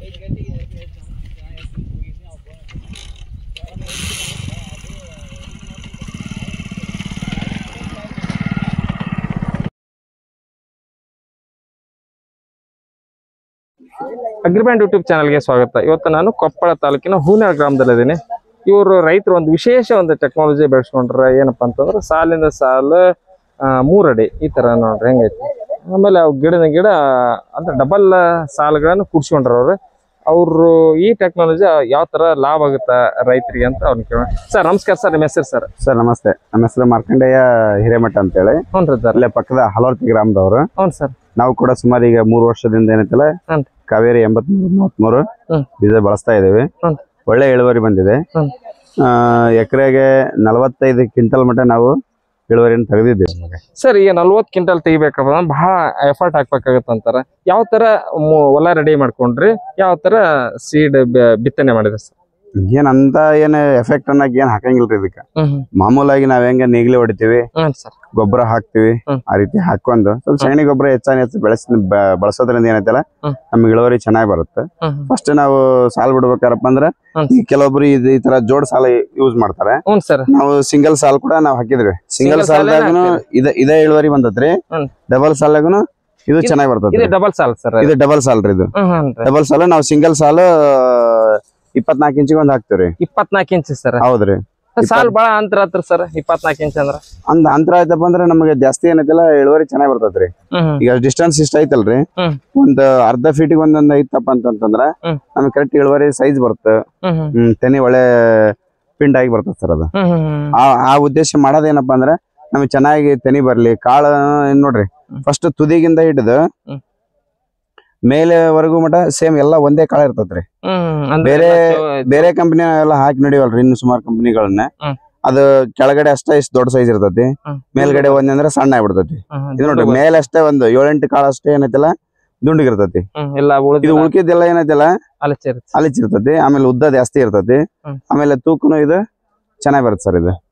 ಅಗ್ರಿಬ್ಯಾಂಡ್ YouTube ಚಾನಲ್ಗೆ ಸ್ವಾಗತ ಇವತ್ತು ನಾನು ಕೊಪ್ಪಳ ತಾಲೂಕಿನ ಹೂನಾಳ್ ಗ್ರಾಮದಲ್ಲಿದ್ದೀನಿ ಇವರು ರೈತರು ಒಂದು ವಿಶೇಷ ಒಂದು ಟೆಕ್ನಾಲಜಿ ಬೆಳೆಸ್ಕೊಂಡ್ರೆ ಏನಪ್ಪಾ ಅಂತಂದ್ರೆ ಸಾಲಿಂದ ಸಾಲು ಆ, ಮೂರಡಿ ಈ ತರ ನೋಡ್ರಿ ಹೆಂಗೈತಿ ಆಮೇಲೆ ಅವು ಗಿಡದ ಗಿಡ ಅಂದ್ರೆ ಡಬಲ್ ಸಾಲುಗಳನ್ನು ಕೂಡ್ಸ್ಕೊಂಡ್ರ ಅವ್ರು ಅವರು ಈ ಟೆಕ್ನಾಲಜಿ ಯಾವ ತರ ಲಾಭ ಆಗುತ್ತಾ ರೈತರಿಗೆ ಅಂತ ಅವ್ರನ್ನ ಕೇಳೋಣ ಸರ್ ನಮಸ್ಕಾರ ಸರ್ ನಿಮ್ಮ ಹೆಸರು ಸರ್ ಸರ್ ನಮಸ್ತೆ ನಮ್ಮ ಹೆಸರು ಮಾರ್ಕಂಡೇಯ ಹಿರೇಮಠ ಅಂತೇಳಿ ಹ್ಞೂ ರೀ ಸರ್ ಅಲ್ಲೇ ಪಕ್ಕದ ಹಲವರ್ತಿ ಗ್ರಾಮದವರು ಹ್ಞೂ ಸರ್ ನಾವು ಕೂಡ ಸುಮಾರು ಈಗ ಮೂರು ವರ್ಷದಿಂದ ಏನೈತಲ್ಲ ಹ್ಞೂ ಕಾವೇರಿ ಎಂಬತ್ಮೂರು ಮೂವತ್ಮೂರು ಹ್ಮ್. ಬೀಜ ಬಳಸ್ತಾ ಇದೀವಿ ಹ್ಮ್. ಒಳ್ಳೆ ಇಳುವರಿ ಬಂದಿದೆ ಹ್ಮ್. ಎಕರೆಗೆ ನಲವತ್ತೈದು ಕ್ವಿಂಟಲ್ ಮಟ್ಟ ನಾವು ಇಳುವರಿಯನ್ನು ತೆಗೆದಿದ್ದೀವಿ ಸರ್ ಈಗ ನಲ್ವತ್ತು ಕ್ವಿಂಟಲ್ ತೆಗಿಬೇಕಪ್ಪ ಅಂದ್ರೆ ಬಹಳ ಎಫರ್ಟ್ ಹಾಕ್ಬೇಕಾಗತ್ತೆ ಅಂತಾರ ಯಾವ ತರ ಮು- ಹೊಲ ರೆಡಿ ಮಾಡ್ಕೊಂಡ್ರಿ ಯಾವ ತರ ಸೀಡ್ ಬಿತ್ತನೆ ಮಾಡಿದ್ರಿ ಸರ್ ಏನ್ ಅಂತ ಏನ್ ಎಫೆಕ್ಟ್ ಅನ್ನಕ್ ಏನ್ ಹಾಕಂಗಿಲ್ರಿ ಇದಕ್ಕೆ ಹ್ಮ್ ಮಾಮೂಲಾಗಿ ನಾವ್ ಹೆಂಗ ನೇಗಿಲಿ ಹೊಡಿತೀವಿ ಹ್ಮ್ ಸರ್ ಗೊಬ್ಬರ ಹಾಕ್ತಿವಿ ಹ್ಮ್. ಆ ರೀತಿ ಹಾಕೊಂಡು ಸ್ವಲ್ಪ ಸಗಣಿ ಗೊಬ್ಬರ ಹೆಚ್ಚಾಗಿ ಹೆಚ್ಚು ಬೆಳೆಸ್ ಬ- ಬಳಸೋದ್ರಿಂದ ಏನೈತಲ್ಲ ಹ್ಮ್. ನಮ್ಗೆ ಇಳುವರಿ ಚೆನ್ನಾಗಿ ಬರುತ್ತೆ ಹ್ಮ್ ಫಸ್ಟ್ ನಾವು ಸಾಲ್ ಬಿಡ್ಬೇಕಾರಪ್ಪ ಅಂದ್ರೆ ಹ್ಮ್. ಈ ಕೆಲವೊಬ್ರು ಇದು ಈ ತರ ಜೋಡ್ ಸಾಲ ಯೂಸ್ ಮಾಡ್ತಾರೆ ಹ್ಞೂ ಸರ್ ನಾವು ಸಿಂಗಲ್ ಸಾಲ್ ಕೂಡ ನಾವು ಹಾಕಿದ್ವಿ ಸಿಂಗಲ್ Single ಸಾಲೇ ಸಾಲ್ದಾಗನು ಇದ ಇದೇ ಇಳುವರಿ ಬಂದತ್ರಿ ಹ್ಮ್. ಡಬಲ್ ಸಾಲಾಗನು ಇದು ಚೆನ್ನಾಗಿ ಬರ್ತದೆ ಇದು ಡಬಲ್ ಸಾಲ್ ಸರ್ ಇದು ಡಬಲ್ ಸಾಲ್ ರೀ ಇದು ಹ್ಮ್ ಹ್ಮ್ ರೀ. ಡಬಲ್ ಸಾಲು ನಾವು ಸಿಂಗಲ್ ಸಾಲು ಇಪ್ಪತ್ನಾಲ್ಕು ಇಂಚಿಗೆ ಒಂದ್ ಹಾಕ್ತಿವ್ರಿ ಇಪ್ಪತ್ನಾಲ್ಕು ಇಂಚ್ ಸರ್ ಹೌದ್ರಿ ಸಾಲ್ ಬಹಳ ಅಂತರ ಹತ್ರ ಸರ್ ಇಪ್ಪತ್ನಾಲ್ಕು ಇಂಚ್ ಅಂದ್ರ ಅಂದ್ ಅಂತರ ಆಯ್ತಪ್ಪ ಅಂದ್ರೆ ನಮಗೆ ಜಾಸ್ತಿ ಏನೈತಲ್ಲ ಇಳುವರಿ ಚೆನ್ನಾಗಿ ಬರ್ತೈತ್ರಿ ಹ್ಮ್ ಹ್ಮ್ ಈಗ ಡಿಸ್ಟೆನ್ಸ್ ಇಷ್ಟ ಐತಲ್ರಿ ಹ್ಮ್. ಒಂದ್ ಅರ್ಧ ಫೀಟಿಗೆ ಒಂದೊಂದ್ ಐತಪ್ಪ ಅಂತಂತಂದ್ರ ಹ್ಮ್. ನಮ್ಗೆ ಕರೆಕ್ಟ್ ಇಳುವರಿ ಸೈಜ್ ಬರುತ್ತೆ ಹ್ಮ್ ಹ್ಮ್ ಹ್ಮ್ ತೆನಿ ಒಳ್ಳೆ ಪಿಂಡ್ ಆಗಿ ಬರ್ತದೆ ಸರ್ ಅದು ಹ್ಮ್ ಹ್ಮ್ ಹ್ಮ್ ಆ ಆ ಉದ್ದೇಶ ಮಾಡೋದೇನಪ್ಪ ಅಂದ್ರೆ ನಮ್ಗೆ ಚೆನ್ನಾಗಿ ತೆನಿ ಬರ್ಲಿ ಕಾಳು ಏನ್ ನೋಡ್ರಿ ಫಸ್ಟ್ ತುದಿಗಿಂದ ಹಿಡಿದು ಹ್ಮ್. ಮೇಲೆವರೆಗೂ ಮಟ ಸೇಮ್ ಎಲ್ಲ ಒಂದೇ ಕಾಳ ಇರ್ತೈತ್ರಿ ಹ್ಮ್ ಅಂದ್ರೆ ಬೇರೆ- ಎಲ್ಲ ಚೊ- ಬೇರೆ ಕಂಪನಿ ಎಲ್ಲ ಹಾಕಿ ನಡಿವಲ್ರಿ ಇನ್ನು ಸುಮಾರು ಕಂಪನಿಗಳನ್ನ ಹ್ಮ್. ಅದು ಕೆಳಗಡೆ ಅಷ್ಟೇ ಇಷ್ಟು ದೊಡ್ಡ ಸೈಜ್ ಇರ್ತೈತಿ ಹ್ಮ್. ಮೇಲ್ಗಡೆ ಒಂದ್ ಅಂದ್ರೆ ಸಣ್ಣ ಆಗ್ಬಿಡ್ತೈತಿ ಹ್ಮ್ ಹ್ಮ್ ಇದು ನೋಡ್ರಿ ಮೇಲೆ ಅಷ್ಟೇ ಒಂದು ಏಳೆಂಟು ಕಾಳು ಅಷ್ಟೇ ಏನೈತಲ್ಲ ದುಂಡಿಗಿರ್ತೈತಿ ಹ್ಮ್ ಎಲ್ಲ ಇದು ಉಳಿದ ಉಳ್ಕಿದ್ದೆಲ್ಲ ಏನೈತಲ್ಲ ಅಲಚಿರುತ್ತೆ ಅಲಿಚಿರ್ತೈತಿ ಆಮೇಲೆ ಉದ್ದ ಜಾಸ್ತಿ ಇರ್ತೈತಿ ಹ್ಮ್. ಆಮೇಲೆ ತೂಕನು ಇದು ಚೆನ್ನಾಗಿ ಬರುತ್ತೆ ಸರ್ ಇದು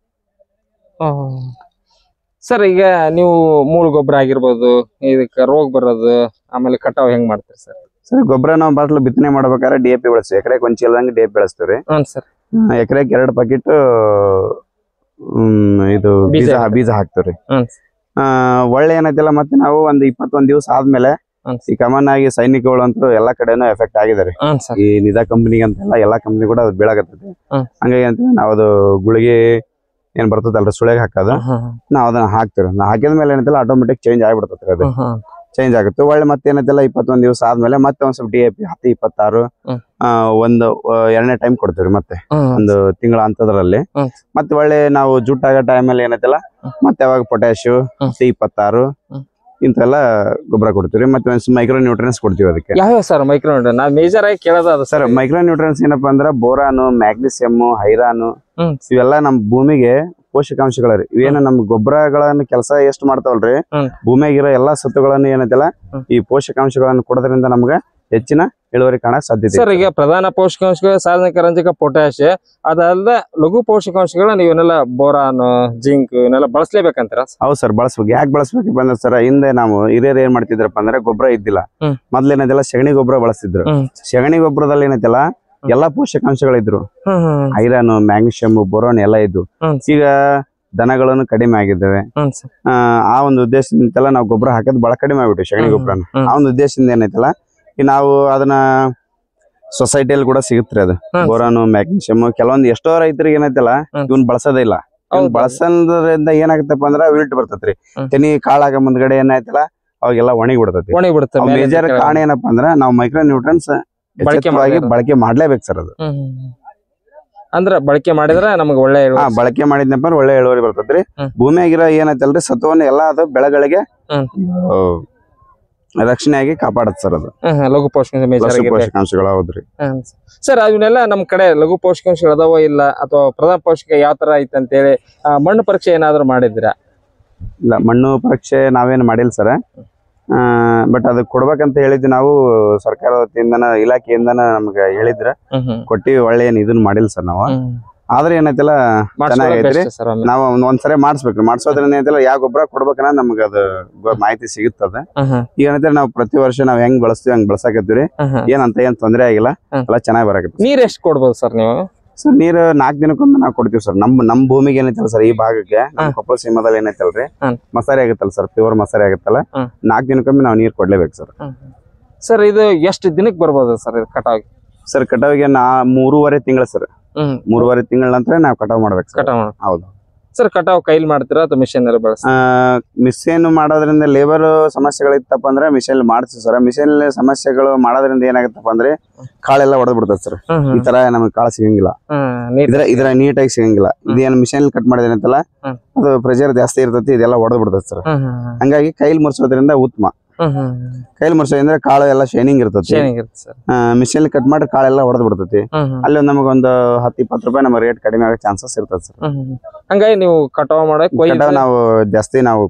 ಸರ್ ಈಗ ನೀವು ಮೂಲ ಗೊಬ್ಬರ ಆಗಿರ್ಬೋದು ಇದಕ್ಕೆ ರೋಗ ಬರೋದು ಆಮೇಲೆ ಕಟಾವ್ ಹೆಂಗ್ ಮಾಡ್ತೀರಿ ಸರ್ ಸರ್ ಗೊಬ್ಬರ ನಾವು ಬಾಟ್ಲು ಬಿತ್ತನೆ ಮಾಡ್ಬೇಕಾದ್ರೆ ಡಿ ಎ ಪಿ ಬೆಳೆಸ್ತೀವಿ ಎಕರೆಗೆ ಒಂದ್ ಚೀಲದಂಗೆ ಡಿ ಎ ಪಿ ಬೆಳೆಸ್ತೀವಿ ಹ್ಞೂ ಸರ್ ಎಕರೆಗೆ ಎರಡು ಪಾಕೆಟ್ ಇದು ಬೀಜ ಬೀಜ ಹಾಕ್ತೀರಿ. ಬೀಜ ಹಾಕ್ತಿವ್ರಿ ಹ್ಮ್. ಆ, ಒಳ್ಳೆ ಏನೈತಿಲ್ಲ ಮತ್ತೆ ನಾವು ಒಂದ್ ಇಪ್ಪತ್ತೊಂದ್ ದಿವಸ ಆದ್ಮೇಲೆ ಹ್ಮ್. ಈ ಕಾಮನ್ ಆಗಿ ಸೈನಿಕಗಳು ಅಂತೂ ಎಲ್ಲಾ ಕಡೆನೂ ಎಫೆಕ್ಟ್ ಆಗಿದೆ ರೀ ಹ್ಞೂ ಸರ್ ಈ ನಿದಾ ಕಂಪ್ನಿಗೆ ಅಂತೆಲ್ಲ ಎಲ್ಲಾ ಕಂಪ್ನಿ ಕೂಡ ಅದು ಬೀಳಾಕತ್ತೈತಿ ಹ್ಮ್. ಹಂಗಾಗಿ ಅಂತ ನಾವು ಅದು ಗುಳಿಗೆ ಏನ್ ಬರ್ತದಲ್ರಿ ಸುಳೆಗೆ ಹಾಕೋದು ನಾವ್ ಅದನ್ನ ಹಾಕ್ತಿವಿ ನಾ ಹಾಕಿದ ಮೇಲೆ ಏನೈತಿಲ್ಲ ಆಟೋಮೆಟಿಕ್ ಚೇಂಜ್ ಆಗ್ಬಿಡ್ತೈತ್ರಿ ಅದು ಚೇಂಜ್ ಆಗುತ್ತೆ ಒಳ್ಳೆ ಮತ್ತೆ ಏನೈತಿಲ್ಲ ಇಪ್ಪತ್ತೊಂದ್ ದಿವಸ ಆದ್ಮೇಲೆ ಮತ್ತೆ ಒಂದ್ ಸ್ವಲ್ಪ ಡಿ ಎ ಪಿ ಹತ್ತು ಇಪ್ಪತ್ತಾರು ಹ್ಮ್. ಆ, ಒಂದು ಆ, ಎರಡನೇ ಟೈಮ್ ಕೊಡ್ತೀವಿ ಮತ್ತೆ ಒಂದು ತಿಂಗಳ ಅಂತದ್ರಲ್ಲಿ ಹ್ಮ್. ಮತ್ತೆ ಒಳ್ಳೆ ನಾವು ಜುಟ್ಟಾಗೋ ಟೈಮಲ್ಲಿ ಏನೈತಲ್ಲ ಹ್ಮ್. ಮತ್ತೆ ಅವಾಗ ಪೊಟ್ಯಾಶು ಹ್ಮ್. ಸಿ ಇಪ್ಪತ್ತಾರು ಹ್ಮ್. ಇಂತೆಲ್ಲ ಗೊಬ್ಬರ ಕೊಡ್ತೀವಿ ಮತ್ತೆ ಒಂದು ಮೈಕ್ರೋ ನ್ಯೂಟ್ರಿಯನ್ಸ್ ಕೊಡ್ತೀವಿ ಅದಕ್ಕೆ ಯಾವ್ಯಾವ ಸರ್ ಮೈಕ್ರೋ ನಾ ಮೇಜರ್ ಆಗಿ ಕೇಳೋದು ಅದು ಸರ್ ಮೈಕ್ರೋ ನ್ಯೂಟ್ರಿಯನ್ಸ್ ಏನಪ್ಪಾ ಅಂದ್ರೆ ಬೋರಾನು ಮ್ಯಾಗ್ನೀಸಿಯಮ್ ಹೈರಾನು ಹ್ಮ್. ಇವೆಲ್ಲ ನಮ್ ಭೂಮಿಗೆ ಪೋಷಕಾಂಶಗಳರಿ ಇವೇನು ನಮ್ ಗೊಬ್ಬರಗಳನ್ನ ಕೆಲಸ ಎಷ್ಟು ಮಾಡ್ತಾವಲ್ರಿ ಹ್ಮ್. ಭೂಮಿಯಾಗಿರೋ ಎಲ್ಲಾ ಸತ್ತುಗಳನ್ನ ಏನೈತಲ್ಲ ಹ್ಮ್. ಈ ಪೋಷಕಾಂಶಗಳನ್ನ ಕೊಡೋದ್ರಿಂದ ನಮ್ಗೆ ಹೆಚ್ಚಿನ ಇಳುವರಿ ಕಾಣಕ್ ಸಾಧ್ಯತೆ ಸರ್ ಇದೆ. ಈಗ ಪ್ರಧಾನ ಪೋಷಕಾಂಶಗಳು ಸಾಧನಿಕ ರಂಜಕ ಪೊಟ್ಯಾಶ್ ಅದಲ್ಲದೆ ಲಘು ಪೋಷಕಾಂಶಗಳು ನೀವನ್ನೆಲ್ಲ ಬೋರಾನ್ ಜಿಂಕ್ ಇವನ್ನೆಲ್ಲ ಬಳಸಲೇಬೇಕಂತೀರ ಹೌದ್ ಸರ್ ಬಳಸ್ಬೇಕು ಯಾಕೆ ಬಳಸ್ಬೇಕು ಬಂದ್ರೆ ಸರ್ ಹಿಂದೆ ನಾವು ಹಿರಿಯರು ಏನ್ ಮಾಡ್ತಿದ್ರಪ್ಪ ಅಂದ್ರೆ ಗೊಬ್ಬರ ಇದ್ದಿಲ್ಲ ಹ್ಮ್. ಮೊದ್ಲು ಏನೈತಲ್ಲ ಸಗಣಿ ಗೊಬ್ಬರ ಬಳಸ್ತಿದ್ರು ಹ್ಮ್. ಸಗಣಿ ಗೊಬ್ಬರದಲ್ಲಿ ಏನೈತಲ್ಲ ಎಲ್ಲಾ ಪೋಷಕಾಂಶಗಳಿದ್ರು ಹ್ಮ್ ಹ್ಮ್ ಐರನ್ ಮ್ಯಾಗ್ನೀಷಿಯಮ್ ಬೋರೋನ್ ಎಲ್ಲ ಇದ್ವು ಹ್ಮ್. ಈಗ ದನಗಳನ್ನು ಕಡಿಮೆ ಆಗಿದ್ದಾವೆ ಹ್ಮ್ ಸರ್ ಆ, ಆ ಒಂದು ಉದ್ದೇಶದಿಂದೆಲ್ಲ ನಾವು ಗೊಬ್ಬರ ಹಾಕೋದು ಬಹಳ ಕಡಿಮೆ ಆಗ್ಬಿಟ್ಟು ಸಗಣಿ ಹ್ಮ್. ಗೊಬ್ಬರನ ಹ್ಮ್. ಆ ಒಂದು ಉದ್ದೇಶದಿಂದ ಏನೈತಲ್ಲ ಈ ನಾವು ಅದನ್ನ ಸೊಸೈಟಿಯಲ್ಲಿ ಕೂಡ ಸಿಗುತ್ತೆ ಅದು ಹ್ಮ್. ಬೋರಾನು ಮ್ಯಾಗ್ನೀಷಿಯಮ್ ಕೆಲವೊಂದು ಎಷ್ಟೋ ರೈತರಿಗೆ ಏನೈತಲ್ಲ ಹ್ಮ್. ಇವನ್ ಬಳಸೋದೇ ಇಲ್ಲ ಇವ್ನ್ ಹೌದು. ಬಳಸೋದ್ರಿಂದ ಏನಾಗತ್ತಪ್ಪ ಅಂದ್ರ ವಿಲ್ಟ್ ಬರ್ತೈತ್ರಿ ಹ್ಮ್. ತೆನಿ ಕಾಳಾಗ ಮುಂದ್ಗಡೆ ಏನಾಯ್ತಲ್ಲ ಅವಾಗೆಲ್ಲ ಒಣಗಿ ಬಿಡ್ತೈತಿ ಒಣಗಿ ಬಿಡುತ್ತೆ ಮೇಲೆ ಮೇಜರ್ ಕೆಳಗೆ. ಕಾರಣ ಏನಪ್ಪಾ ಅಂದ್ರ ನಾವು ಮೈಕ್ರೋ ನ್ಯೂಟ್ರನ್ಸ್ ಬಳಕೆ ಮಾಡಿರೋದು. ಬಳಕೆ ಮಾಡ್ಲೇಬೇಕು ಸರ್ ಅದು ಹ್ಮ್ ಹ್ಮ್ ಹ್ಮ್. ಅಂದ್ರ ಬಳಕೆ ಮಾಡಿದ್ರೆ ನಮಗೆ ಒಳ್ಳೆ ಹಾ ಇಳುವರಿ ಬಳಕೆ ಮಾಡಿದ್ನಪ್ಪ ಅಂದ್ರೆ ಒಳ್ಳೆ ಇಳುವರಿ ಬರ್ತೈತ್ರಿ ಹ್ಮ್. ಭೂಮಿಯಾಗಿರೋ ಏನೈತಲ್ರಿ ಸತ್ವವನ್ನು ಎಲ್ಲಾ ಅದು ಬೆಳೆಗಳಿಗೆ ಹ್ಮ್. ಆ, ರಕ್ಷಣೆಯಾಗಿ ಕಾಪಾಡತ್ ಸರ್ ಅದು ಹ್ಮ್ ಹ್ಮ್, ಲಘು ಪೋಷಕಾಂಶ ಮೇಜರ್ ಲಘು ಆಗಿ ಪೋಷಕಾಂಶಗಳು ಹೌದ್ರಿ ಸರ್ ಅವನ್ನೆಲ್ಲ ನಮ್ ಕಡೆ ಲಘು ಪೋಷಕಾಂಶಗಳು ಅದಾವ ಇಲ್ಲ ಅಥವಾ ಪ್ರಧಾನ ಪೋಷಕ ಯಾವ ತರ ಐತೆ ಅಂತೇಳಿ ಆ, ಮಣ್ಣು ಪರೀಕ್ಷೆ ಏನಾದ್ರು ಮಾಡಿದ್ರ ಇಲ್ಲ ಮಣ್ಣು ಪರೀಕ್ಷೆ ನಾವೇನು ಮಾಡಿಲ್ಲ ಸರ್ ಬಟ್ ಅದು ಕೊಡ್ಬೇಕಂತ ಹೇಳಿದ್ದು ನಾವು ಸರ್ಕಾರ ವತಿಯಿಂದನ ಇಲಾಖೆಯಿಂದನ ನಮ್ಗೆ ಹೇಳಿದ್ರ ಕೊಟ್ಟಿವಿ ಒಳ್ಳೆ ಏನ್ ಇದನ್ನ ಮಾಡಿಲ್ಲ ಸರ್ ನಾವು ಆದ್ರೆ ಏನೈತಿಲ್ಲ ಚೆನ್ನಾಗೈತ್ರಿ ಸರ್ ಒಮ್ಮೆ ನಾವ್ ಒಂದ್ ಒಂದ್ಸರಿ ಮಾಡಿಸ್ಬೇಕ್ರಿ ಮಾಡ್ಸೋದ್ರಿಂದ ಏನೈತಿಲ್ಲ ಯಾವ ಗೊಬ್ಬರ ಕೊಡ್ಬೇಕನ್ನ ನಮ್ಗೆ ಅದು ಗೊ- ಮಾಹಿತಿ ಸಿಗುತ್ತದ ಹ್ಮ್ ಹ್ಮ್ ಈಗ ಏನೈತೆ ನಾವು ಪ್ರತಿ ವರ್ಷ ನಾವ್ ಹೆಂಗ್ ಬಳಸ್ತೀವಿ ಹಂಗ್ ಬಳಸಾಕತ್ತೀವ್ರಿ ಹ್ಮ್ ಹ್ಮ್. ಏನಂತ ಏನ್ ತೊಂದ್ರೆ ಆಗಿಲ್ಲ ಹ್ಮ್. ಎಲ್ಲ ಚೆನ್ನಾಗಿ ಬರಾಕತ್ತಿ ನೀರ್ ಎಷ್ಟ್ ಕೊಡ್ಬೋದು ಸರ್ ನೀವು ಸರ್ ನೀರು ನಾಲ್ಕ್ ದಿನಕ್ಕೊಮ್ಮೆ ನಾವು ಕೊಡ್ತೀವಿ ಸರ್ ನಮ್ ನಮ್ ಭೂಮಿಗೆ ಏನೈತಲ್ಲ ಸರ್ ಈ ಭಾಗಕ್ಕೆ ನಮ್ ಹ್ಮ್. ಕೊಪ್ಪಳ ಸೀಮದಲ್ಲಿ ಏನೈತಲ್ರಿ ಹ್ಮ್. ಮಸಾರಿ ಆಗುತ್ತಲ್ಲ ಸರ್ ಪ್ಯೂರ್ ಮಸಾರಿ ಆಗುತ್ತಲ್ಲ ಹ್ಮ್. ನಾಲ್ಕ್ ದಿನಕ್ಕೊಮ್ಮೆ ನಾವು ನೀರ್ ಕೊಡ್ಲೇಬೇಕು ಸರ್ ಸರ್ ಇದು ಎಷ್ಟು ದಿನಕ್ಕೆ ಬರ್ಬೋದು ಸರ್ ಇದು ಕಟಾವ್ ಸರ್ ಕಟಾವಿಗೆ ನಾ ಮೂರುವರೆ ತಿಂಗಳ ಸರ್ ಹ್ಮ್ ಮೂರುವರೆ ತಿಂಗಳ ನಂತರ ನಾವು ಕಟಾವ್ ಮಾಡ್ಬೇಕು ಸರ್ ಕಟಾವ್ ಮಾಡ್- ಹೌದು ಸರ್ ಕಟಾವ್ ಕೈಲಿ ಮಾಡ್ತೀರಾ ಅಥವಾ ಮಿಷನ್ ಅಲ್ಲಿ ಬಳಸ್ತೀರಾ ಮಿಷನ್ ಮಾಡೋದ್ರಿಂದ ಲೇಬರ್ ಸಮಸ್ಯೆಗಳಿತ್ತಪ್ಪ ಅಂದ್ರೆ ಮಿಷನ್ ಮಾಡ್ತೀವಿ ಸರ್ ಮಿಷನ್ ಸಮಸ್ಯೆಗಳು ಮಾಡೋದ್ರಿಂದ ಏನಾಗುತ್ತಪ್ಪ ಅಂದ್ರೆ ಕಾಳೆಲ್ಲ ಹೊಡೆದ್ ಬಿಡ್ತದೆ ಸರ್ ಹ್ಮ್ ಈ ಹ್ಮ್ ತರ ನಮಗೆ ಕಾಳು ಸಿಗಂಗಿಲ್ಲ ಹ್ಮ್ ನೀರ್ ಇದ್ರ ಇದ್ರ ನೀಟಾಗಿ ಸಿಗಂಗಿಲ್ಲ ಇದೇನು ಮಿಷನ್ ಕಟ್ ಮಾಡಿದೇನಂತಲ್ಲ ಹ್ಮ್. ಅದು ಪ್ರೆಷರ್ ಜಾಸ್ತಿ ಇರ್ತೈತಿ ಇದೆಲ್ಲ ಹೊಡೆದ್ ಬಿಡ್ತದೆ ಸರ್ ಹ್ಮ್ ಹ್ಮ್ ಹಂಗಾಗಿ ಕೈಲಿ ಮುರ್ಸೋದ್ರಿಂದ ಉತ್ತಮ ಹ್ಮ್ ಹ್ಮ್ ಕೈಲಿ ಮುರ್ಸೋದ್ರಿಂದ ಕಾಳು ಎಲ್ಲ ಶೈನಿಂಗ್ ಇರ್ತೈತಿ ಶೇನಿಂಗ್ ಇರುತ್ತೆ ಸರ್ ಮಿಷನ್ ಕಟ್ ಮಾಡಿ ಕಾಳೆಲ್ಲ ಹೊಡೆದ್ ಬಿಡ್ತೈತಿ ಹ್ಮ್ ಹ್ಮ್ ಅಲ್ಲಿ ನಮಗೊಂದು ಹತ್ತು ಇಪ್ಪತ್ತು ರೂಪಾಯಿ ನಮ್ಮ ರೇಟ್ ಕಡಿಮೆ ಆಗೋ ಚಾನ್ಸಸ್ ಇರ್ತದೆ ಸರ್ ಹ್ಮ್ ಹ್ಮ್. ಹಂಗಾಗಿ ನೀವು ಕಟಾವ್ ಮಾಡಕ್ ಕೊಯ್ದು ಕಟಾವ್ ನಾವು ಜಾಸ್ತಿ ನಾವು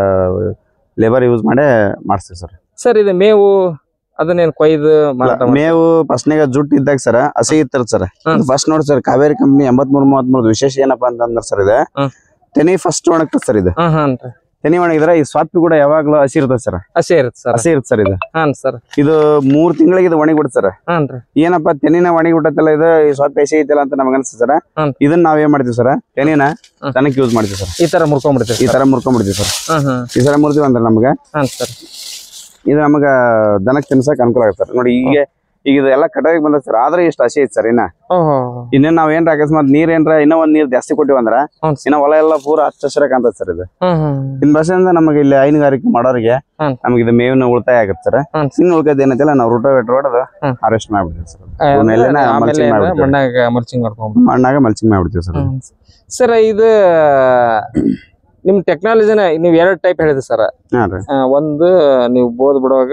ಲೇಬರ್ ಯೂಸ್ ಮಾಡೇ ಮಾಡಿಸ್ತೀವಿ ಸರ್ ಸರ್ ಇದು ಮೇವು ಅದನ್ನೇನ್ ಕೊಯ್ದು ಮಾರಾಟ ಮಾಡ್ತೀರಾ? ಮೇವು ಫಸ್ಟ್ನಾಗ ಜುಟ್ ಇದ್ದಾಗ ಸರ್ ಹಸಿ ಇರ್ತಾರ ಸರ್ ಹ್ಮ್. ಫಸ್ಟ್ ನೋಡಿ ಸರ್ ಕಾವೇರಿ ಕಂಪ್ನಿ ಎಂಬತ್ ಮೂರ್ ಮೂವತ್ ಮೂರು ವಿಶೇಷ ಏನಪ್ಪಾ ಅಂತಂದ್ರ ಸರ್ ಇದು ಹ್ಮ್. ತೆನಿ ಫಸ್ಟ್ ಒಣಗ್ತದೆ ಸರ್ ಇದು ಹ್ಮ್ ಹಾನ್ ರೀ ತೆನಿ ಒಣಗಿದ್ರೆ ಈ ಸ್ವಾಪಿ ಕೂಡ ಯಾವಾಗ್ಲೂ ಹಸಿ ಇರ್ತದೆ ಸರ್ ಹಸಿ ಇರುತ್ತೆ ಸರ್ ಹಸಿ ಇರುತ್ತೆ ಸರ್ ಇದು ಹಾನ್ ಸರ್ ಇದು ಮೂರ್ ತಿಂಗಳಿಗೆ ಇದು ಒಣಗಿ ಸರ್ ಹಾನ್ ರೀ ಏನಪ್ಪಾ ತೆನಿನ ಒಣಗಿ ಬಿಟ್ಟತ್ತಲ್ಲ ಇದು ಈ ಸ್ವಾಪಿ ಹಸಿ ಐತಲ್ಲ ಅಂತ ನಮಗ ಅನ್ಸುತ್ತೆ ಸರ್ ಹ್ಮ್. ಇದನ್ನ ನಾವ್ ಏನ್ ಮಾಡ್ತೀವಿ ಸರ್ ತೆನಿನ ಹ್ಮ್. ದನಕ್ಕೆ ಯೂಸ್ ಮಾಡ್ತೀವಿ ಸರ್ ಈ ತರ ಮುರ್ಕೊಂಡ್ಬಿಡ್ತೀರಿ ಈ ತರ ಮುರ್ಕೊಂಡ್ಬಿಡ್ತೀವಿ ಸರ್ ಹ್ಮ್ ಹ್ಮ್ ಈ ತರ ಮುರ್ತೀವಿ ಅಂದ್ರೆ ನಮ್ಗೆ ಹಾನ್ ಸರ್ ಇದು ನಮಗ ದನಕ್ಕೆ ತಿನ್ಸಕ್ ಅನುಕೂಲ ಆಗುತ್ತೆ ಸರ್ ನೋಡಿ ಈಗ ಈಗ ಇದೆಲ್ಲ ಕಟಾವಿಗೆ ಬಂದ ಸರ್ ಆದ್ರೆ ಇಷ್ಟು ಹಸಿ ಐತಿ ಸರ್ ಇನ್ನ ಓಹೋ ಇನ್ನೇನ್ ನಾವ್ ಏನ್ರ ಅಕಸ್ಮಾತ್ ನೀರ್ ಏನ್ರ ಇನ್ನೂ ಒಂದ್ ನೀರ್ ಜಾಸ್ತಿ ಕೊಟ್ಟಿವಿ ಅಂದ್ರ ಹ್ಞೂ ಸರ್ ಇನ್ನ ಹೊಲ ಎಲ್ಲ ಪೂರ ಹಚ್ಚ ಹಸಿರ ಕಾಣ್ತದೆ ಸರ್ ಇದು ಹ್ಮ್ ಹ್ಮ್ ಇನ್ ಬಸ್ಸಿಂದ ನಮಗೆ ಇಲ್ಲಿ ಹೈನುಗಾರಿಕೆ ಮಾಡೋರಿಗೆ ಹ್ಮ್. ನಮಗೆ ಇದು ಮೇವಿನ ಉಳಿತಾಯ ಆಗುತ್ತೆ ಸರ್ ಹ್ಮ್. ಇನ್ನು ಉಳ್ಕದ ಏನೈತಿಲ್ಲ ನಾವು ರೂಟೋವೇಟರ್ ಹೊಡೆದು ಹ್ಮ್. ಹಾರ್ವೆಸ್ಟ್ ಮಾಡ್ಬಿಡ್ತೀವಿ ಸರ್ ಆ, ಭೂಮಿಯಲ್ಲೇನೆ ಅಂದ್ರೆ ಆಮೇಲೆ mulching ಏನ ಮಾಡ್ಬಿಡ್ತೀವಿ. ಮಣ್ಣಾಗ ಮಲ್ಚಿಂಗ್ ಮಾಡ್ಕೊಂಡ್ ಮಣ್ಣಾಗ ಮಲ್ಚಿಂಗ್ ಮಾಡ್ಬಿಡ್ತೀವಿ ಸರ್ ಸರ್ ಇದು ನಿಮ್ ಟೆಕ್ನಾಲಜಿನ ನೀವು ಎರಡ್ ಟೈಪ್ ಹೇಳಿದ್ರಿ ಸರ್ ಹಾ ರೀ ಒಂದು ನೀವು ಬೋದ್ ಬಿಡುವಾಗ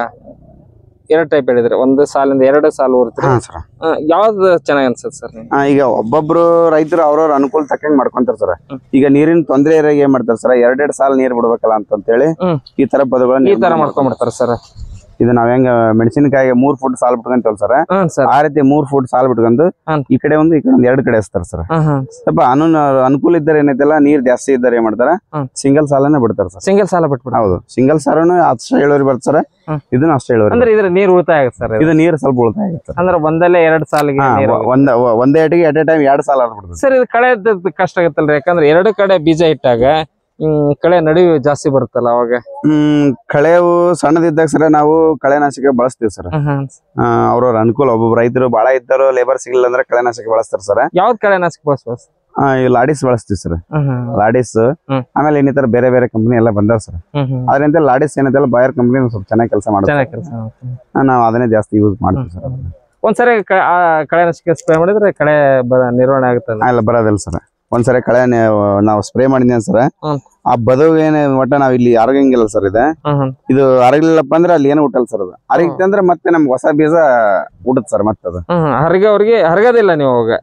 ಎರಡ್ ಟೈಪ್ ಹೇಳಿದ್ರಿ ಒಂದು ಸಾಲಿಂದ ಎರಡು ಸಾಲು ಓರ್ತೀರಿ ಹಾ ಸರ್ ಆ, ಯಾವ್ದು ಚೆನ್ನಾಗಿ ಅನ್ಸುತ್ತೆ ಸರ್ ಹಾ ಈಗ ಒಬ್ಬೊಬ್ರು ರೈತರು ಅವ್ರವ್ರ ಅನುಕೂಲ ತಕ್ಕಂಗ್ ಮಾಡ್ಕೊಂತಾರ ಸರ್ ಹ್ಮ್. ಈಗ ನೀರಿನ ತೊಂದ್ರೆ ಇರೋ ಏನ್ ಮಾಡ್ತಾರ ಸರ್ ಎರಡೆರಡು ಸಾಲ ನೀರ್ ಬಿಡ್ಬೇಕಲ್ಲ ಅಂತ ಹೇಳಿ ಹ್ಮ್. ಈ ತರ ಪದಗಳನ್ನ ಈ ತರ ಮಾಡ್ಕೊಂಡ್ಬಿಡ್ತಾರ ಸರ್ ಇದು ನಾವ್ ಹೆಂಗ ಮೆಣಸಿನಕಾಯಿಗೆ ಮೂರ್ ಫುಟ್ ಸಾಲ್ ಬಿಟ್ಕೊಂತೀವಲ್ಲ ಸರ್ ಹ್ಮ್ ಸರ್ ಆ ರೀತಿ ಮೂರ್ ಫುಟ್ ಸಾಲ್ ಬಿಟ್ಕೊಂಡು ಹ್ಮ್. ಈ ಕಡೆ ಒಂದು ಈ ಕಡೆ ಒಂದು ಎರಡು ಕಡೆ ಹಚ್ತಾರ ಸರ್ ಹ್ಮ್ ಹ್ಮ್ ಸ್ವಲ್ಪ ಅನು ಅನುಕೂಲ ಇದ್ದಾರೆ ಏನೈತಲ್ಲ ನೀರ್ ಜಾಸ್ತಿ ಇದ್ದಾರೆ ಏನ್ ಮಾಡ್ತಾರ ಹ್ಮ್. ಸಿಂಗಲ್ ಸಾಲನ್ನ ಬಿಡ್ತಾರ ಸರ್ ಸಿಂಗಲ್ ಸಾಲ ಬಿಟ್ಬಿಡ ಹೌದು ಸಿಂಗಲ್ ಸಾರನು ಅಷ್ಟೇ ಇಳುವರಿ ಬರ್ತಾರ ಹ್ಮ್. ಇದನ್ನು ಅಷ್ಟೇ ಇಳುವರಿ ಅಂದ್ರೆ ಇದ್ರ ನೀರ್ ಉಳಿತಾಯ ಆಗುತ್ತೆ ಸರ್ ಇದು ನೀರು ಸ್ವಲ್ಪ ಉಳಿತಾಯ ಆಗುತ್ತೆ ಅಂದ್ರೆ ಒಂದಲ್ಲೇ ಎರಡ್ ಸಾಲಿಗೆ ಹಾ, ನೀರು ಒ- ಒಂದ ಒ- ಒಂದೇ ಏಟಿಗೆ ಎಟ್ ಎ ಟೈಮ್ ಎರಡು ಸಾಲ ಬಿಡ್ತದೆ ಸರ್ ಇದು ಕಳೆ ಕಷ್ಟ ಆಗತ್ತಲ್ರಿ ಯಾಕಂದ್ರೆ ಎರಡು ಕಡೆ ಬೀಜ ಇಟ್ಟಾಗ ಹ್ಮ್ ಕಳೆ ನಡುವೆ ಜಾಸ್ತಿ ಬರುತ್ತಲ್ಲ ಅವಾಗ ಹ್ಮ್ ಕಳೆವು ಸಣ್ಣದಿದ್ದಾಗ ಸರ ನಾವು ಕಳೆನಾಶಕ ಬಳಸ್ತೀವಿ ಸರ್ ಹ್ಮ್ ಹ್ಮ್. ಅವ್ರವ್ರ ಅನುಕೂಲ ಒಬ್ಬೊಬ್ಬ ರೈತರು ಬಾಳ ಇದ್ದರು ಲೇಬರ್ ಸಿಗ್ಲಿಲ್ಲ ಅಂದ್ರೆ ಕಳೆನಾಶಕ ಬಳಸ್ತಾರ ಸರ್ ಯಾವ್ದ್ ಕಳೆ ನಾಶಕ ಬಳಸ್ಬೋದು ಈ ಲಾಡಿಸ್ ಬಳಸ್ತೀವಿ ಸರ್ ಹ್ಮ್ ಹ್ಮ್ ಲಾಡಿಸ್ ಹ್ಮ್. ಆಮೇಲೆ ಇನ್ನಿತರ ಬೇರೆ ಬೇರೆ ಕಂಪನಿ ಎಲ್ಲ ಬಂದಾವ ಸರ್ ಹ್ಮ್ ಹ್ಮ್ ಅದರಿಂದ ಲಾಡಿಸ್ ಏನೈತಲ್ಲ ಬಾಯರ್ ಕಂಪನಿ ಸ್ವಲ್ಪ ಚೆನ್ನಾಗಿ ಕೆಲಸ ಮಾಡುತ್ತೆ ಚೆನ್ನಾಗಿ ಕೆಲಸ ನಾವು ಅದನ್ನೇ ಜಾಸ್ತಿ ಯೂಸ್ ಮಾಡ್ತೀವಿ ಸರ್ ಅದನ್ನ. ಒಂದ್ಸರಿ ಕ- ಆ ಕಳೆ ನಾಶಕ ಸ್ಪ್ರೇ ಮಾಡಿದ್ರೆ ಕಳೆ ಬ- ನಿರ್ವಹಣೆ ಆಗುತ್ತಲ್ಲ ಆ, ಇಲ್ಲ ಬರೋದಿಲ್ಲ ಸರ್ ಒಂದ್ಸರಿ ಕಳೆ ನಾವು ಸ್ಪ್ರೇ ಮಾಡಿದ್ವಿ ಸರ್ ಹ್ಮ್. ಆ ಬದುವು ಏನೇ ಒಟ್ಟ ನಾವ್ ಇಲ್ಲಿ ಅರಗಂಗಿಲ್ಲ ಸರ್ ಇದು ಹ್ಮ್ ಹ್ಮ್ ಇದು ಅರಗಲಿಲ್ಲಪ್ಪ ಅಂದ್ರೆ ಅಲ್ಲಿ ಏನು ಹುಟ್ಟಲ್ಲ ಸರ್ ಅದು ಅರಗಿತ್ತು ಅಂದ್ರೆ ಮತ್ತೆ ನಮ್ಗೆ ಹೊಸ ಬೀಜ ಹುಡುತ್ತೆ ಸರ್ ಮತ್ತೆ ಅದು ಹ್ಮ್ ಹರ್ಗ ಅವ್ರಿಗೆ ಹರ್ಗದಿಲ್ಲ ನೀವು ಅವಾಗ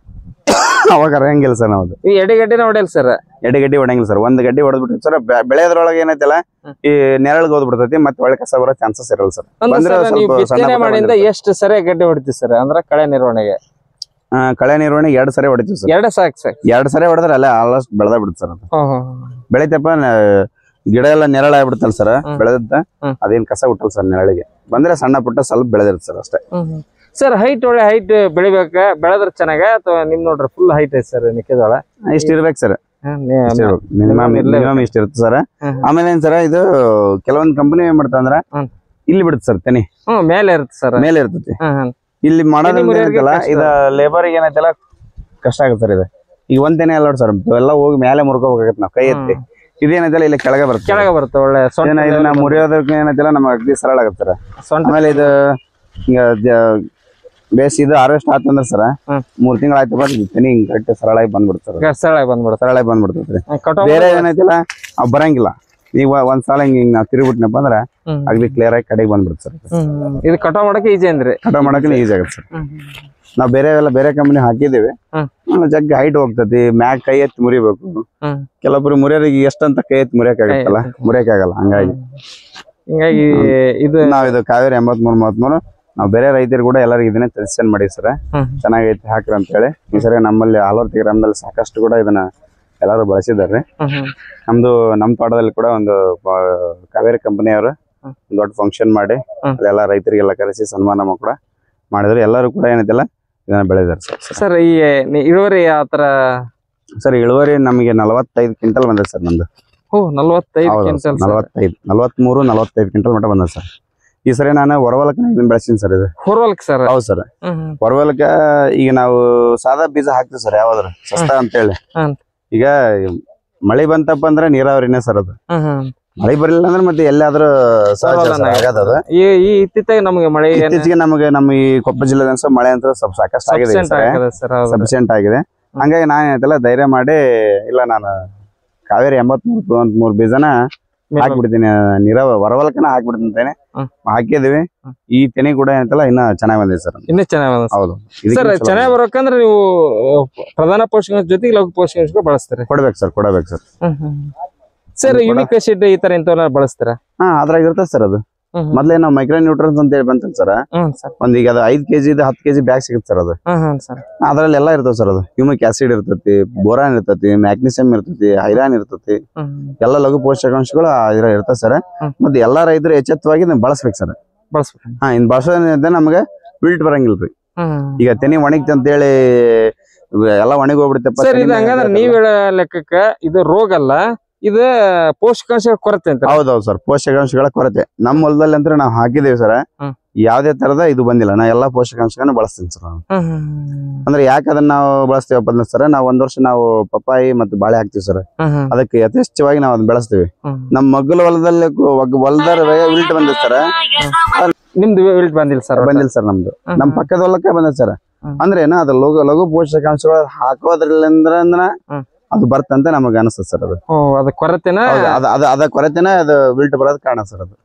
ಅವಾಗ ಅರಗಂಗಿಲ್ಲ ಸರ್ ನಾವು ಅದು ಈ ಎಡೆಗಡ್ಡೆನ ಹೊಡೆಯಲ್ಲ ಸರ್ ಎಡೆ ಗಡ್ಡಿ ಹೊಡಂಗಿಲ್ಲ ಸರ್ ಒಂದ್ ಗಡ್ಡಿ ಹೊಡೆದ್ಬಿಟ್ಟು ಸರ್ ಬೆಳೆಯೋದ್ರೊಳಗೆ ಏನೈತಲ್ಲ ಹ್ಮ್. ಈ ನೆರಳಿಗೆ ಹೋಗ್ಬಿಡ್ತೈತಿ ಮತ್ತೆ ಒಳ್ಳೆ ಕಸ ಬರೋ ಚಾನ್ಸಸ್ ಇರಲ್ಲ ಸರ್ ಅಂದ್ರೆ ಬಂದ್ರೆ ಸರ್ ನೀವು ಸ್ವಲ್ಪ ಸಣ್ಣ ಬಿತ್ತನೆ ಪುಟ್ಟ ಮಾಡಿಂದ ಎಷ್ಟು ಸರಿ ಗಡ್ಡೆ ಹೊಡಿತೀವಿ ಸರ್ ಅಂದ್ರೆ ಕಳೆ ನಿರ್ವಹಣೆಗೆ ಆ, ಕಳೆ ನಿರ್ವಹಣೆ ಎರಡ್ ಸರಿ ಹೊಡಿತೀವಿ ಸರ್ ಎರಡೇ ಸಾಕು ಸರ್ ಎರಡ್ ಸರಿ ಹೊಡೆದ್ರೆ ಅಲ್ಲೇ ಆಲ್ಮೋಸ್ಟ್ ಬೆಳೆದ ಬಿಡುತ್ತೆ ಸರ್ ಅದು ಹ್ಮ್ ಹ್ಮ್ ಬೆಳಿತಪ್ಪ ನ- ಗಿಡ ಎಲ್ಲ ನೆರಳಾಗ್ಬಿಡುತ್ತಲ್ಲ ಸರ್ ಹ್ಮ್. ಬೆಳೆದತ್ತ ಹ್ಮ್. ಅದೇನ್ ಕಸ ಹುಟ್ಟಲ್ಲ ಸರ್ ನೆರಳಿಗೆ ಬಂದ್ರೆ ಸಣ್ಣ ಪುಟ್ಟ ಸ್ವಲ್ಪ ಬೆಳೆದಿರುತ್ತೆ ಸರ್ ಅಷ್ಟೇ ಹ್ಮ್ ಸರ್ ಹೈಟ್ ಒಳ್ಳೆ ಹೈಟ್ ಬೆಳಿಬೇಕ ಬೆಳೆದ್ರೆ ಚೆನ್ನಾಗ ಅಥವಾ ನಿಮ್ ನೋಡ್ರಿ ಫುಲ್ ಹೈಟ್ ಐತೆ ಸರ್ ಮೆಕ್ಕೆಜೋಳ ಇಷ್ಟ ಇರ್ಬೇಕು ಸರ್ ಹ್ಮ್, ನೀ- ಮಿನಿಮಮ್ ಇರ್ಲೇಬೇಕು. ಮಿನಿಮಮ್ ಇಷ್ಟ ಇರುತ್ತೆ ಸರ್ ಹ್ಮ್. ಆಮೇಲೆ ಏನ್ ಸರ್ ಇದು ಕೆಲವೊಂದ್ ಕಂಪನಿ ಏನ್ ಮಾಡ್ತಾ ಅಂದ್ರ ಹ್ಮ್. ಇಲ್ಲಿ ಬಿಡುತ್ತೆ ಸರ್ ತೆನಿ ಹ್ಮ್ ಮೇಲೆ ಇರುತ್ತೆ ಸರ್ ಮೇಲೆ ಇರ್ತೈತಿ ಹ್ಮ್ ಹ್ಮ್ ಇಲ್ಲಿ ಮಾಡೋದ್ರಿಂದ ಮುರಿಯೋರ್ಗೆ ಏನೈತಲ್ಲ ಕಷ್ಟ. ಇದ ಲೇಬರ್ ಏನೈತಲ್ಲ ಕಷ್ಟ ಆಗುತ್ತೆ ಸರ್ ಇದು ಈಗ ಒಂದ್ ತೆನೆ ಅಲ್ಲ ಸರ್ ಎಲ್ಲ ಹೋಗಿ ಮೇಲೆ ಮುರ್ಕೋಬೇಕಾಗತ್ತೆ ನಾವು ಕೈ ಎತ್ತಿ ಇದೇನೈತಲ್ಲ ಇಲ್ಲಿ ಕೆಳಗೆ ಬರುತ್ತೆ ಕೆಳಗೆ ಬರುತ್ತೆ ಒಳ್ಳೆ ಸೊಂಟ ಇದನ್ನ ಇದನ್ನ ಮುರಿಯೋದಕ್ಕೆ ಏನೈತಲ್ಲ ನಮ್ಗೆ ಅಗ್ದಿ ಸರಳ ಆಗುತ್ತೆ ಸರ್ ಸೊಂಟ ಆಮೇಲೆ ಇದು ಹಿಂಗ ಜ- ಬೇಸ್ ಇದು ಹಾರ್ವೆಸ್ಟ್ ಆತಂದ್ರ ಸರ್ ಹ್ಮ್. ಮೂರ್ ತಿಂಗಳ ಆಯ್ತಪ್ಪ ಇದು ತೆನಿ ಹಿಂಗ್ ಕರೆಕ್ಟ್ ಸರಳಾಗಿ ಬಂದ್ಬಿಡುತ್ತೆ ಸರ್ ಸರಳ ಬಂದ್ಬಿಡುತ್ತೆ ಸರಳಾಗಿ ಬಂದ್ಬಿಡ್ತೈತ್ರಿ ಕಟಾವ್ ಬೇರೆ ಏನೈತಿಲ್ಲ ಅವ್ ಬರಂಗಿಲ್ಲ ಈಗ ಒಂದ್ ಸಲ ಹಿಂಗ್ ಹಿಂಗ್ ನಾವ್ ತಿರುಗಿಬಿಟ್ನಪ್ಪ ಅಂದ್ರ ಹ್ಮ್. ಅಗ್ದಿ ಕ್ಲಿಯರ್ ಆಗಿ ಕಡೆಗೆ ಬಂದ್ಬಿಡುತ್ತೆ ಸರ್ ಹ್ಮ್. ಇದು ಕಟಾವ್ ಮಾಡಕ್ಕೆ ಈಜಿ ಅಂದ್ರಿ ಕಟಾವ್ ಮಾಡಕ್ಕೆ ಈಸಿ ಆಗುತ್ತೆ ಸರ್ ನಾವ್ ಬೇರೆ ಎಲ್ಲ ಬೇರೆ ಕಂಪನಿ ಹಾಕಿದ್ದೀವಿ ಹ್ಮ್. ಆಮೇಲೆ ಜಗ್ಗಿ ಹೈಟ್ ಹೋಗ್ತತಿ ಮ್ಯಾಗ್ ಕೈ ಎತ್ತಿ ಮುರಿಬೇಕು ಹ್ಮ್. ಕೆಲವೊಬ್ರು ಮುರಿಯೋರಿಗೆ ಎಷ್ಟಂತ ಕೈ ಎತ್ತಿ ಮುರಿಯಕ್ ಆಗತ್ತಲ್ಲ ಮುರಿಯಕ್ ಆಗಲ್ಲ ಹಂಗಾಗಿ ಹಿಂಗಾಗಿ ಇದು ನಾವ್ ಇದು ಕಾವೇರಿ ಎಂಬತ್ಮೂರು ಮೂವತ್ಮೂರು ನಾವು ಬೇರೆ ರೈತರು ಕೂಡ ಎಲ್ಲರಿಗೂ ಇದನ್ನೇ ಸಜೆಷನ್ ಮಾಡಿ ಸರ್ ಹ್ಮ್. ಚೆನ್ನಾಗೈತಿ ಹಾಕ್ರಿ ಅಂತ ಹೇಳಿ ಈ ಸರಿ ನಮ್ಮಲ್ಲಿ ಹಲವಾರು ಗ್ರಾಮದಲ್ಲಿ ಸಾಕಷ್ಟು ಕೂಡ ಇದನ್ನ ಎಲ್ಲರೂ ಬಳಸಿದ್ದಾರೆ ಹ್ಮ್ ಹ್ಮ್ ನಮ್ದು ನಮ್ಮ ತೋಟದಲ್ಲಿ ಕೂಡ ಒಂದು ಆ, ಕಾವೇರಿ ಕಂಪನಿಯವರು ಹ್ಮ್. ಒಂದು ದೊಡ್ಡ ಫಂಕ್ಷನ್ ಮಾಡಿ ಹ್ಮ್. ಅಲ್ಲೆಲ್ಲ ರೈತರಿಗೆಲ್ಲ ಕರೆಸಿ ಸನ್ಮಾನ ಕೂಡ ಮಾಡಿದ್ರು ಎಲ್ಲರೂ ಕೂಡ ಏನೈತಿಲ್ಲ ಇದನ್ನ ಬೆಳೆದಾರೆ ಸರ್ ಸರ್ ಈ ನಿ- ಇಳುವರಿ ಆತರ ಸರ್ ಇಳುವರಿ ನಮಗೆ ನಲವತ್ತೈದು ಕ್ವಿಂಟಲ್ ಬಂದಿದೆ ಸರ್ ನಮ್ದು ಓ ನಲ್ವತ್ತೈದು ಹೌದು ಕ್ವಿಂಟಲ್ ಸರ್ ನಲವತ್ತೈದು ನಲವತ್ಮೂರು ನಲವತ್ತೈದು ಕ್ವಿಂಟಲ್ ಮಟ್ಟ ಬಂದ ಸರ್ ಈ ಸರಿ ನಾನು ಹೊರವಲಕ್ಕೆ ಇದನ್ನ ಬೆಳೆಸಿನಿ ಸರ್ ಇದು ಹೊರವಲ್ಕ್ ಸರ್ ಹೌದು ಸರ್ ಹ್ಮ್ ಹ್ಮ್ ಹೊರವಲಕ್ಕ ಈಗ ನಾವು ಸಾದಾ ಬೀಜ ಹಾಕ್ತಿವಿ ಸರ್ ಯಾವ್ದ್ರ ಸಸ್ತ ಅಂತೇಳಿ ಹ್ಮ್. ಈಗ ಮಳೆ ಬಂತಪ್ಪ ಅಂದ್ರೆ ನೀರಾವರಿನೇ ಸರ್ ಅದು ಹ್ಮ್ ಹ್ಮ್ ಮಳೆ ಬರಲಿಲ್ಲ ಅಂದ್ರೆ ಮತ್ತೆ ಎಲ್ಲಾದ್ರೂ ಸಹಜ ಹೊರವಲನ ಸರ್ ಆಗದ ಅದು ಈ ಈ ಇತ್ತಿತ್ತಾಗ ನಮಗೆ ಮಳೆ ಇತ್ತೀಚೆಗೆ ನಮಗೆ ನಮ್ಮ ಈ ಕೊಪ್ಪ ಜಿಲ್ಲೆ ಸ್ವಲ್ಪ ಮಳೆ ಅಂತ ಸ್ವಲ್ಪ ಸಾಕಷ್ಟು ಆಗಿದೆ ಸಫಿಶಿಯಂಟ್ ಸರ್ ಆಗದೆ ಸರ್ ಹೌದು ಸಫಿಶಿಯಂಟ್ ಆಗಿದೆ ಹಂಗಾಗಿ ನಾನು ಏನೈತಲ್ಲ ಧೈರ್ಯ ಮಾಡಿ ಇಲ್ಲ ನಾನು ಕಾವೇರಿ ಎಂಬತ್ಮೂರು ಒಂದ್ ಮೂರು ಬೀಜನ ಹಾಕ್ಬಿಡ್ತೀನಿ ನೀರಾವ ಹೊರವಲಕನ ಹಾಕ್ಬಿಡ್ತೀನಿ ಅಂತಾನೆ ಹ್ಮ್. ಹಾಕಿದೀವಿ ಹ್ಮ್. ಈ ತೆನೆ ಕೂಡ ಏನೈತಲ್ಲ ಇನ್ನ ಚೆನ್ನಾಗಿ ಬಂದಿದೆ ಸರ್ ಇನ್ನೂ ಚೆನ್ನಾಗಿ ಬಂದ ಹೌದು ಸರ್ ಇದಕ್ಕಿಂತ ಚಲೋ ಚೆನ್ನಾಗಿ ಬರ್ಬೇಕಂದ್ರೆ ನೀವು ಪ್ರಧಾನ ಪೋಷಕಾಂಶ ಜೊತೆಗೆ ಲಘು ಪೋಷಕಾಂಶ ಬಳಸ್ತೀರಿ ಕೊಡ್ಬೇಕು ಸರ್ ಕೊಡಬೇಕು ಸರ್ ಸರ್ ಅದು ಕೂಡ- ಯುನಿಕ್ ಆಸಿಡ್ ಈ ತರ ಇಂಥವನ್ನ ಬಳಸ್ತೀರಾ ಹಾ ಅದ್ರಾಗ ಇರ್ತದೆ ಸರ್ ಅದು ಹ್ಮ್ ಹ್ಮ್. ಮೊದ್ಲೇ ನಾವು ಮೈಕ್ರೋ ನ್ಯೂಟ್ರನ್ಸ್ ಅಂತ ಹೇಳಿ ಬಂತಲ್ಲ ಸರ್ ಹ್ಮ್ ಸರ್ ಒಂದ್ ಈಗ ಅದು ಐದ್ ಕೆಜಿ ಹತ್ತು ಕೆಜಿ ಬ್ಯಾಗ್ ಸಿಗುತ್ತೆ ಸರ್ ಅದು ಹ್ಮ್ ಹ್ಮ್ ಸರ್ ಅದ್ರಲ್ಲಿ ಎಲ್ಲ ಇರ್ತದೆ ಸರ್ ಅದು ಹ್ಯೂಮಿಕ್ ಆಸಿಡ್ ಇರ್ತೈತಿ ಬೋರಾನ್ ಇರ್ತೈತಿ ಮ್ಯಾಗ್ನೀಸಿಯಂ ಇರ್ತೈತಿ ಐರಾನ್ ಇರ್ತೈತಿ ಹ್ಮ್ ಎಲ್ಲ ಲಘು ಪೋಷಕಾಂಶಗಳು ಇದ್ರ ಇರ್ತದೆ ಸರ್ ಹ್ಮ್. ಮತ್ತೆ ಎಲ್ಲಾ ರೈತರು ಎಚ್ಚೆತ್ತವಾಗಿ ಇದನ್ನ ಬಳಸ್ಬೇಕು ಸರ್ ಬಳಸ್ಬೇಕು ಹಾ ಇನ್ ಬಳಸೋದ್ರಿಂದ ನಮಗೆ ವಿಲ್ಟ್ ಬರಂಗಿಲ್ರಿ ಹ್ಮ್ ಈಗ ತೆನಿ ಒಣಗಿತ್ ಅಂತೇಳಿ ಎಲ್ಲ ಒಣಗಿ ಹೋಗ್ಬಿಡುತ್ತಪ್ಪ ಸರ್ ತೆನಿ ಇದು ಮೇಲೆ ಹಂಗಂದ್ರೆ ಹಾಕಲ್ಲ. ನೀವ್ ಹೇಳೋ ಲೆಕ್ಕಕ್ಕ ಇದು ರೋಗ ಅಲ್ಲ ಇದು ಪೋಷಕಾಂಶ ಕೊರತೆ ಅಂತ ಹೌದೌದು ಸರ್ ಪೋಷಕಾಂಶಗಳ ಕೊರತೆ ನಮ್ಮ ಹೊಲದಲ್ಲಿ ಅಂದ್ರೆ ನಾವು ಹಾಕಿದೇವಿ ಸರ್ ಹ್ಮ್. ಯಾವ್ದೇ ತರದ ಇದು ಬಂದಿಲ್ಲ ನಾ ಎಲ್ಲಾ ಪೋಷಕಾಂಶಗಳನ್ನ ಬಳಸ್ತೀನಿ ಸರ್ ನಾನು ಹ್ಮ್ ಹ್ಮ್ ಅಂದ್ರೆ ಯಾಕೆ ಅದನ್ನ ನಾವು ಬಳಸ್ತೀವಪ್ಪ ಅಂದ್ರೆ ಸರ್ ನಾವು ಒಂದ್ ವರ್ಷ ನಾವು ಪಪ್ಪಾಯಿ ಮತ್ತು ಬಾಳೆ ಹಾಕ್ತಿವಿ ಸರ್ ಹ್ಮ್ ಹ್ಮ್ ಅದಕ್ಕೆ ಯಥೇಚ್ಛವಾಗಿ ನಾವು ಅದನ್ನ ಬೆಳೆಸ್ತೀವಿ ಹ್ಮ್. ನಮ್ಮ ಮಗ್ಗಲ ಹೊಲದಲ್ಲಿ ಹೊಲದಾರ ವಿಲ್ಟ್ ಬಂದಿದೆ ಸರ್ ನಿಮ್ದು ವಿಲ್ಟ್ ಬಂದಿಲ್ಲ ಸರ್ ಬಂದಿಲ್ಲ ಸರ್ ನಮ್ದು ನಮ್ ಪಕ್ಕದ ಹೊಲಕ್ಕೆ ಬಂದಿದೆ ಸರ್ ಹ್ಮ್. ಅಂದ್ರೆ ಏನು ಅದು ಲಘು ಲಘು ಪೋಷಕಾಂಶಗಳು ಹಾಕೋದ್ರಲ್ಲಿಂದ್ರ ಹ್ಮ್. ಅದು ಬರ್ತಂತ ನಮಗ ಅನಿಸ್ತದೆ ಸರ್ ಅದು ಓ ಅದ ಕೊರತೆನ ಹೌದು, ಅದ ಅದ ಅದ ಕೊರತೆನ ಅದು ವಿಲ್ಟ್ ಬರೋದ್ ಕಾರಣ ಸರ್ ಅದು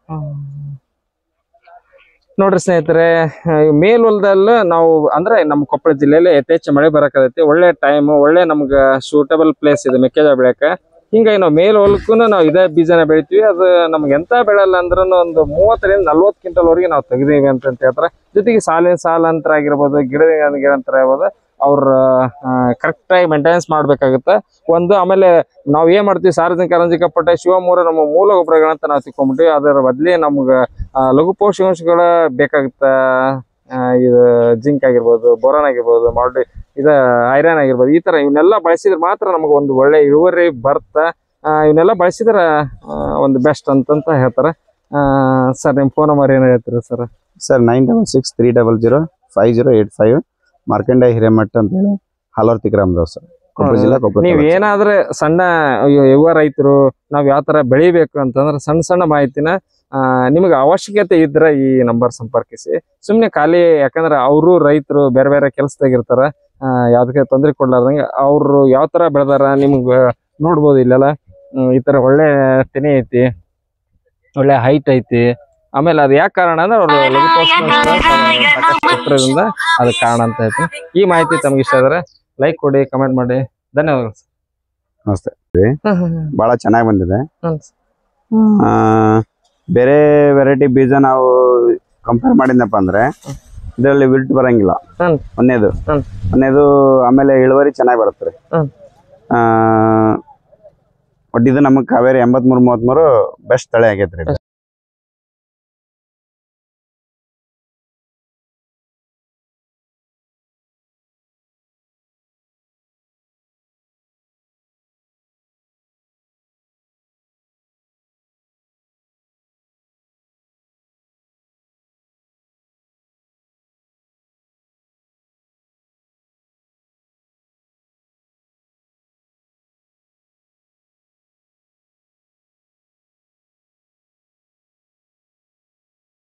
ನೋಡ್ರಿ ಸ್ನೇಹಿತರೆ ಮೇಲ್ ಹೊಲದಲ್ಲೂ ನಾವು ಅಂದ್ರೆ ನಮ್ಮ ಕೊಪ್ಪಳ ಜಿಲ್ಲೆಯಲ್ಲಿ ಯಥೇಚ್ಛ ಮಳೆ ಬರಕತೈತಿ ಒಳ್ಳೆ ಟೈಮ್ ಒಳ್ಳೆ ನಮ್ಗೆ ಸೂಟಬಲ್ ಪ್ಲೇಸ್ ಇದೆ ಮೆಕ್ಕೆಜೋಳ ಬೆಳೆಯಕ ಹಿಂಗಾಗಿ ನಾವು ಮೇಲ್ ಹೊಲಕ್ಕೂ ನಾವು ಇದೇ ಬೀಜನ ಬೆಳಿತೀವಿ ಅದು ನಮ್ಗೆ ಎಂತ ಬೆಳೆಯಲ್ಲ ಅಂದ್ರೂ ಒಂದು ಮೂವತ್ತರಿಂದ ನಲ್ವತ್ತು ಕ್ವಿಂಟಲ್ ವರೆಗೆ ನಾವು ತೆಗ್ದೀವಿ ಅಂತ ಅಂತ ಹೇಳ್ತಾರೆ ಜೊತೆಗೆ ಸಾಲಿನ ಸಾಲ ಅಂತರ ಆಗಿರ್ಬೋದು ಗಿಡದ ಗಿಡ ಅಂತರ ಆಗ್ಬೋದು ಅವ್ರ ಕರೆಕ್ಟಾಗಿ ಮೇಂಟೆನೆನ್ಸ್ ಮಾಡ್ಬೇಕಾಗುತ್ತೆ ಒಂದು ಆಮೇಲೆ ನಾವ್ ಏನ್ ಮಾಡ್ತೀವಿ ಸಾರ್ವಜನಿಕ ರಂಜಕ ಪಟ್ಟ ಶಿವಮೂರ ನಮ್ಮ ಮೂಲ ಗೊಬ್ಬರಗಳಂತ ನಾವು ತಿಳ್ಕೊಂಬಿಟ್ಟಿವಿ ಅದರ ಬದ್ಲಿ ನಮ್ಗೆ ಆ, ಲಘು ಪೋಷಕಾಂಶಗಳ ಬೇಕಾಗುತ್ತ ಆ, ಇದು ಜಿಂಕ್ ಆಗಿರ್ಬೋದು ಬೋರಾನ್ ಆಗಿರ್ಬೋದು ಮಾಡಿ ಇದ ಐರನ್ ಆಗಿರ್ಬೋದು ಈ ತರ ಇವನ್ನೆಲ್ಲ ಬಳಸಿದ್ರೆ ಮಾತ್ರ ನಮಗೆ ಒಂದು ಒಳ್ಳೆ ಇಳುವರಿ ಬರ್ತ ಆ, ಇವನ್ನೆಲ್ಲ ಬಳಸಿದ್ರ ಆ, ಒಂದು ಬೆಸ್ಟ್ ಅಂತಂತ ಹೇಳ್ತಾರೆ ಸರ್ ನಿಮ್ಮ ಫೋನ್ ನಂಬರ್ ಏನು ಹೇಳ್ತೀರಿ sir sir nine double six three double zero five zero eight five Markanda Hiremath ಅಂತ ಹೇಳಿ ಹಲವರ್ತಿ ಗ್ರಾಮದವ್ ಸರ್ ಕೊಪ್ಪಳ ಜಿಲ್ಲಾ ಕೊಪ್ಪಳ ನೀವ್ ತಾಲೂಕು. ಏನಾದ್ರೆ ಸಣ್ಣ ಅಯ್ಯೋ, ಯುವ ರೈತರು ನಾವ್ ಯಾವ ತರ ಬೆಳಿಬೇಕು ಅಂತಂದ್ರೆ ಸಣ್ಣ ಸಣ್ಣ ಮಾಹಿತಿನ ಆ, ನಿಮಗೆ ಅವಶ್ಯಕತೆ ಇದ್ರೆ ಈ ನಂಬರ್ ಸಂಪರ್ಕಿಸಿ ಸುಮ್ನೆ ಖಾಲಿ ಯಾಕಂದ್ರೆ ಅವರು ರೈತರು ಬೇರೆ ಬೇರೆ ಕೆಲಸದಾಗ ಇರ್ತಾರ ಆ, ಯಾವ್ದಕ್ಕೆ ತೊಂದರೆ ಕೊಡ್ಲಾರ್ದಂಗೆ ಅವ್ರು ಯಾವ ತರ ಬೆಳೆದಾರ ನಿಮ್ಗ ನೋಡ್ಬೋದು ಇಲ್ಲೆಲ್ಲ ಹ್ಮ್, ಈ ತರ ಒಳ್ಳೆ ತೆನೆ ಐತಿ ಒಳ್ಳೆ ಹೈಟ್ ಐತಿ ಆಮೇಲೆ ಅದು ಯಾಕೆ ಕಾರಣ ಅಂದ್ರೆ ಅವ್ರು ಲಘು ಪೋಷಕಾಂಶ ಸಾಕಷ್ಟು ಕೊಟ್ಟಿರೋದ್ರಿಂದ ಅದಕ್ಕೆ ಕಾರಣ ಅಂತ ಐತಿ ಈ ಮಾಹಿತಿ ತಮ್ಗೆ ಇಷ್ಟ ಆದ್ರೆ ಲೈಕ್ ಕೊಡಿ ಕಮೆಂಟ್ ಮಾಡಿ ಧನ್ಯವಾದಗಳು ನಮಸ್ತೆ ಹ್ಮ್ ಹ್ಮ್ ಬಹಳ ಚೆನ್ನಾಗಿ ಬಂದಿದೆ ಹ್ಮ್. ಆ, ಬೇರೆ ವೆರೈಟಿ ಬೀಜ ನಾವು ಕಂಪೇರ್ ಮಾಡಿದ್ನಪ್ಪ ಅಂದ್ರೆ ಇದರಲ್ಲಿ ವಿಲ್ಟ್ ಬರಂಗಿಲ್ಲ ಹ್ಮ್. ಒಂದೇದು ಹ್ಮ್. ಒಂದೇದು ಆಮೇಲೆ ಇಳುವರಿ ಚೆನ್ನಾಗಿ ಬರುತ್ತೆ ರೀ ಹ್ಮ್. ಆ, ಒಟ್ಟು ಇದು ನಮಗೆ ಕಾವೇರಿ ಎಂಬತ್ಮೂರು ಮೂವತ್ಮೂರು ಬೆಸ್ಟ್ ತಳಿ ಆಗೈತ್ರಿ ಇದು.